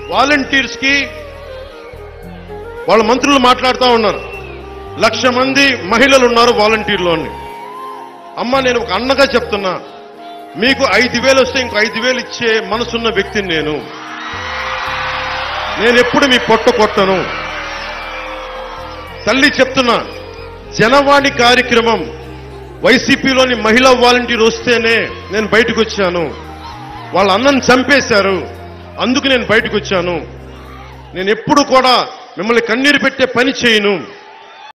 volunteers కి వాళ్ళ మంత్రులు మాట్లాడుతూ ఉన్నారు లక్ష మంది మహిళలు ఉన్నారు వాలంటీర్లోని అమ్మ నేను ఒక అన్నగా చెప్తున్నా మీకు ఐదు వేలు వస్తే ఇంకో ఐదు వేలు ఇచ్చే మనసున్న వ్యక్తిని నేను నేను ఎప్పుడు మీ పొట్ట కొట్టను తల్లి చెప్తున్నా జనవాణి కార్యక్రమం వైసీపీలోని మహిళా వాలంటీర్ వస్తేనే నేను బయటకు వచ్చాను వాళ్ళ అన్నను చంపేశారు అందుకు నేను బయటకు వచ్చాను నేను ఎప్పుడు కూడా మిమ్మల్ని కన్నీరు పెట్టే పని చేయను